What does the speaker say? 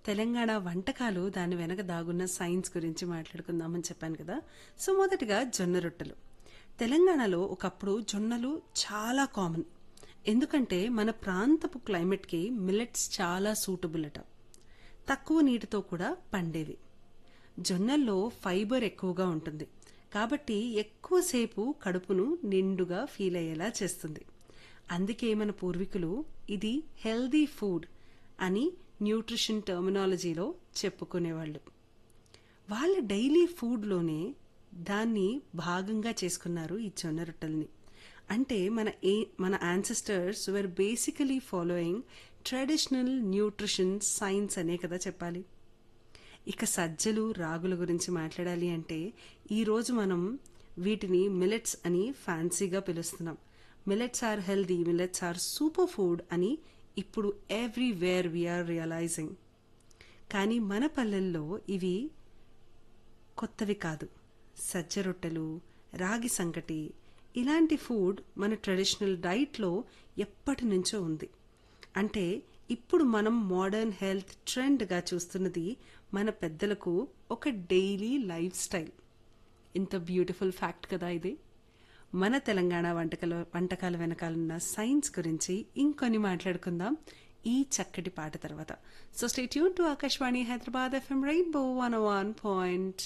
తెలంగాణ వంటకాలు దాని వెనక దాగున్న సైన్స్ గురించి మాట్లాడుకుందామని చెప్పాను కదా సో మొదటిగా జొన్న రొట్టెలు తెలంగాణలో ఒకప్పుడు జొన్నలు చాలా కామన్ ఎందుకంటే మన ప్రాంతపు క్లైమేట్కి మిల్లెట్స్ చాలా సూటబుల్ అట తక్కువ నీటితో కూడా పండేవి జొన్నల్లో ఫైబర్ ఎక్కువగా ఉంటుంది కాబట్టి ఎక్కువసేపు కడుపును నిండుగా ఫీల్ అయ్యేలా చేస్తుంది అందుకే మన పూర్వీకులు ఇది హెల్దీ ఫుడ్ అని న్యూట్రిషన్ టర్మినాలజీలో చెప్పుకునేవాళ్ళు వాళ్ళ డైలీ ఫుడ్లోనే దాన్ని భాగంగా చేసుకున్నారు ఈ జొన్న రొట్టెల్ని అంటే మన ఏ మన ancestors were basically following traditional nutrition science అనే కదా చెప్పాలి ఇక సజ్జలు రాగుల గురించి మాట్లాడాలి అంటే ఈరోజు మనం వీటిని మిలెట్స్ అని ఫ్యాన్సీగా పిలుస్తున్నాం millets are healthy millets are super food అని ఇప్పుడు ఎవ్రీవేర్ వీఆర్ రియలైజింగ్ కానీ మన పల్లెల్లో ఇవి కొత్తవి కాదు సజ్జ రొట్టెలు రాగి సంకటి ఇలాంటి ఫుడ్ మన ట్రెడిషనల్ డైట్లో ఎప్పటి నుంచో ఉంది అంటే ఇప్పుడు మనం మోడర్న్ హెల్త్ ట్రెండ్గా చూస్తున్నది మన పెద్దలకు ఒక డైలీ లైఫ్ స్టైల్ ఇంత బ్యూటిఫుల్ ఫ్యాక్ట్ కదా ఇది మన తెలంగాణ వంటకాల వంటకాల వెనకాలన్న సైన్స్ గురించి ఇంకొన్ని మాట్లాడుకుందాం ఈ చక్కటి పాట తర్వాత so stay tune to Akashvani Hyderabad FM Rainbow one one point